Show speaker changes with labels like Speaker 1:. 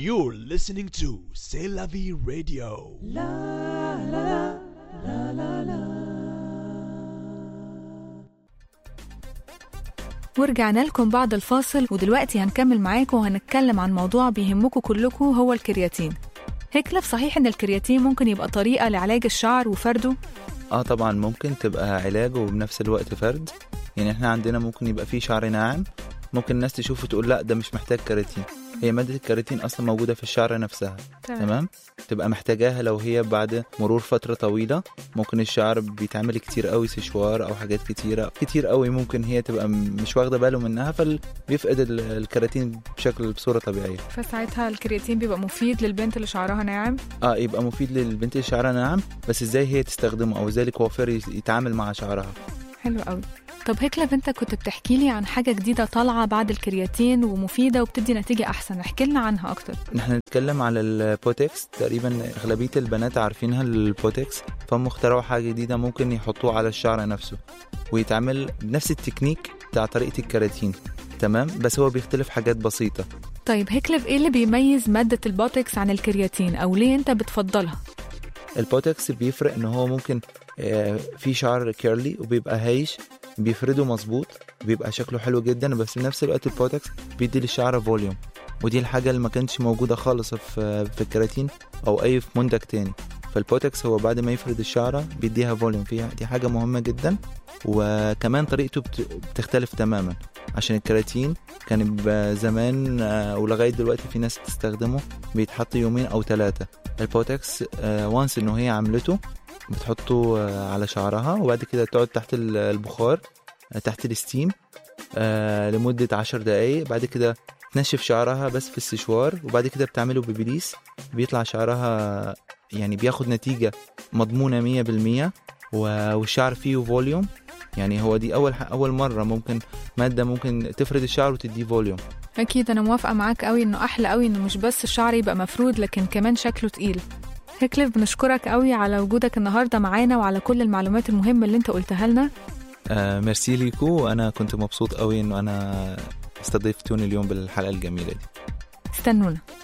Speaker 1: You're listening to C'est la vie radio.
Speaker 2: ورجعنا لكم بعد الفاصل ودلوقتي هنكمل معاكم وهنتكلم عن موضوع بيهمكم كلكم هو الكرياتين هيكلف صحيح ان الكرياتين ممكن يبقى طريقة لعلاج الشعر وفرده
Speaker 3: اه طبعا ممكن تبقى علاج وبنفس الوقت فرد يعني احنا عندنا ممكن يبقى فيه شعر ناعم ممكن الناس تشوفه تقول لا ده مش محتاج كراتين هي مادة الكراتين أصلا موجودة في الشعر نفسها تمام تبقى محتاجاها لو هي بعد مرور فترة طويلة ممكن الشعر بيتعمل كتير قوي سشوار أو حاجات كتيرة كتير قوي ممكن هي تبقى م- مش واخدة باله منها فبيفقد ال- الكراتين بشكل بصورة طبيعية
Speaker 2: فساعتها الكرياتين بيبقى مفيد للبنت اللي شعرها ناعم
Speaker 3: اه يبقى مفيد للبنت اللي شعرها ناعم بس ازاي هي تستخدمه او ازاي الكوافير يت- يتعامل مع شعرها
Speaker 2: حلو قوي طب هيكلف انت كنت بتحكي لي عن حاجة جديدة طالعة بعد الكرياتين ومفيدة وبتدي نتيجة احسن احكي لنا عنها اكتر
Speaker 3: نحن نتكلم على البوتكس تقريبا اغلبيه البنات عارفينها البوتكس فهم اخترعوا حاجه جديده ممكن يحطوه على الشعر نفسه ويتعمل بنفس التكنيك بتاع طريقه الكراتين تمام بس هو بيختلف حاجات بسيطه
Speaker 2: طيب هيكلف ايه اللي بيميز مادة البوتكس عن الكرياتين او ليه انت بتفضلها
Speaker 3: البوتكس بيفرق ان هو ممكن آه، في شعر كيرلي وبيبقى هايش بيفرده مظبوط بيبقى شكله حلو جدا بس في نفس الوقت البوتكس بيدي للشعر فوليوم ودي الحاجة اللي ما كانتش موجودة خالص في في الكراتين أو أي في منتج تاني فالبوتكس هو بعد ما يفرد الشعرة بيديها فوليوم فيها دي حاجة مهمة جدا وكمان طريقته بت- بتختلف تماما عشان الكراتين كان بيبقى زمان آه، ولغاية دلوقتي في ناس بتستخدمه بيتحط يومين أو ثلاثة البوتكس وانس إنه هي عملته بتحطه آه، على شعرها وبعد كده تقعد تحت ال- البخار آه، تحت الستيم آه، لمدة عشر دقايق بعد كده تنشف شعرها بس في السشوار وبعد كده بتعمله ببليس بيطلع شعرها يعني بياخد نتيجة مضمونة مية بالمية و- والشعر فيه فوليوم يعني هو دي أول ح- أول مرة ممكن مادة ممكن تفرد الشعر وتديه فوليوم
Speaker 2: اكيد انا موافقة معاك قوي انه احلى قوي انه مش بس الشعر يبقى مفرود لكن كمان شكله تقيل هيكلف بنشكرك قوي على وجودك النهارده معانا وعلى كل المعلومات المهمة اللي انت قلتها لنا
Speaker 3: آه ميرسي ليكو وأنا كنت مبسوط قوي إنه أنا استضيفتوني اليوم بالحلقة الجميلة دي
Speaker 2: استنونا